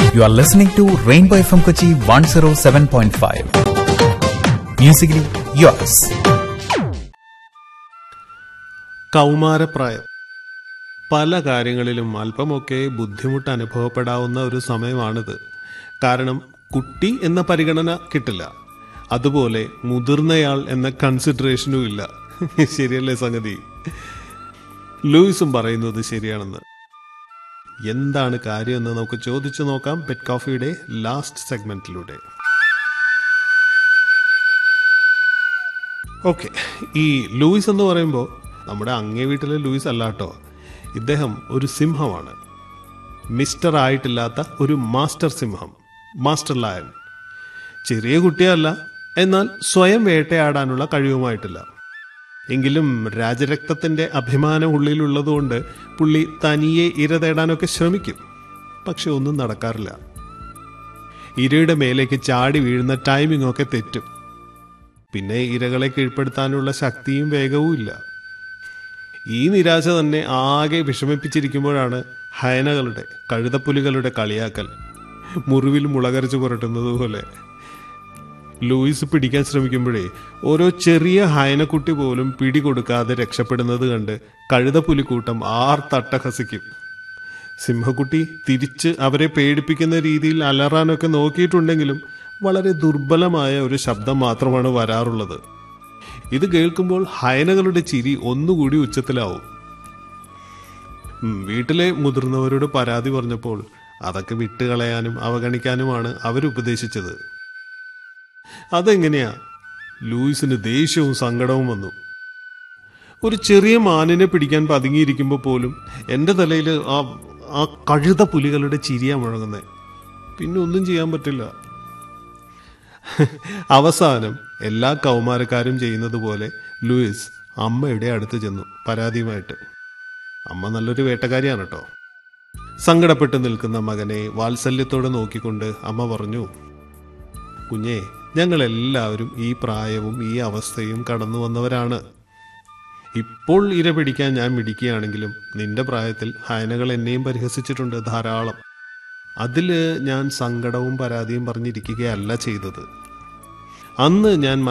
You are listening to Rainbow FM Kochi 107.5. Musically yours. കൗമാരപ്രായം പല കാര്യങ്ങളിലും അല്പമൊക്കെ ബുദ്ധിമുട്ട് അനുഭവപ്പെടാവുന്ന ഒരു സമയമാണിത് കാരണം കുട്ടി എന്ന പരിഗണന കിട്ടില്ല അതുപോലെ മുതിർന്നയാൾ എന്ന കൺസിഡറേഷനും ഇല്ല ശരിയല്ലേ സംഗതി ലൂയിസും പറയുന്നത് ശരിയാണെന്ന് എന്താണ് കാര്യമെന്ന് നമുക്ക് ചോദിച്ചു നോക്കാം പെറ്റ് കോഫിയുടെ ലാസ്റ്റ് സെഗ്മെന്റിലൂടെ ഓക്കെ ഈ ലൂയിസ് എന്ന് പറയുമ്പോൾ നമ്മുടെ അങ്ങേ വീട്ടിലെ ലൂയിസ് അല്ല കേട്ടോ ഇദ്ദേഹം ഒരു സിംഹമാണ് മിസ്റ്റർ ആയിട്ടില്ലാത്ത ഒരു മാസ്റ്റർ സിംഹം മാസ്റ്റർ ലയൺ ചെറിയ കുട്ടിയല്ല എന്നാൽ സ്വയം വേട്ടയാടാനുള്ള കഴിവുമായിട്ടില്ല എങ്കിലും രാജരക്തത്തിന്റെ അഭിമാനം ഉള്ളിലുള്ളതുകൊണ്ട് പുള്ളി തനിയെ ഇര തേടാനൊക്കെ ശ്രമിക്കും പക്ഷെ ഒന്നും നടക്കാറില്ല ഇരയുടെ മേലേക്ക് ചാടി വീഴുന്ന ടൈമിംഗ് ഒക്കെ തെറ്റും പിന്നെ ഇരകളെ കീഴ്പ്പെടുത്താനുള്ള ശക്തിയും വേഗവും ഇല്ല ഈ നിരാശ തന്നെ ആകെ വിഷമിപ്പിച്ചിരിക്കുമ്പോഴാണ് ഹയനകളുടെ കഴുതപ്പുലികളുടെ കളിയാക്കൽ മുറിവിൽ മുളകരച്ച് പുരട്ടുന്നത് പോലെ ലൂയിസ് പിടിക്കാൻ ശ്രമിക്കുമ്പോഴേ ഓരോ ചെറിയ ഹയനക്കുട്ടി പോലും പിടികൊടുക്കാതെ രക്ഷപ്പെടുന്നത് കണ്ട് കഴുതപ്പുലിക്കൂട്ടം ആർ തട്ടഹസിക്കും സിംഹക്കുട്ടി തിരിച്ച് അവരെ പേടിപ്പിക്കുന്ന രീതിയിൽ അലറാനൊക്കെ നോക്കിയിട്ടുണ്ടെങ്കിലും വളരെ ദുർബലമായ ഒരു ശബ്ദം മാത്രമാണ് വരാറുള്ളത് ഇത് കേൾക്കുമ്പോൾ ഹയനകളുടെ ചിരി ഒന്നുകൂടി ഉച്ചത്തിലാവും ഉം, വീട്ടിലെ മുതിർന്നവരോട് പരാതി പറഞ്ഞപ്പോൾ അതൊക്കെ വിട്ടുകളയാനും അവഗണിക്കാനുമാണ് അവരുപദേശിച്ചത് അതെങ്ങനെയാ ലൂയിസിന് ദേഷ്യവും സങ്കടവും വന്നു ഒരു ചെറിയ മാനിനെ പിടിക്കാൻ പതുങ്ങിയിരിക്കുമ്പോൾ പോലും എൻ്റെ തലയിൽ ആ ആ കഴുത പുലികളുടെ ചിരിയാ മുഴങ്ങുന്നത് പിന്നെ ഒന്നും ചെയ്യാൻ പറ്റില്ല അവസാനം എല്ലാ കൗമാരക്കാരും ചെയ്യുന്നത് പോലെ ലൂയിസ് അമ്മയുടെ അടുത്ത് ചെന്നു പരാതിയുമായിട്ട് അമ്മ നല്ലൊരു വേട്ടക്കാരിയാണ് കേട്ടോ സങ്കടപ്പെട്ട് നിൽക്കുന്ന മകനെ വാത്സല്യത്തോടെ നോക്കിക്കൊണ്ട് അമ്മ പറഞ്ഞു കുഞ്ഞേ ഞങ്ങൾ എല്ലാവരും ഈ പ്രായവും ഈ അവസ്ഥയും കടന്നു വന്നവരാണ് ഇപ്പോൾ ഇര പിടിക്കാൻ ഞാൻ മിടിക്കുകയാണെങ്കിലും നിന്റെ പ്രായത്തിൽ ഹയനകൾ എന്നെയും പരിഹസിച്ചിട്ടുണ്ട് ധാരാളം അതില് ഞാൻ സങ്കടവും പരാതിയും പറഞ്ഞിരിക്കുകയല്ല ചെയ്തത് അന്ന് ഞാൻ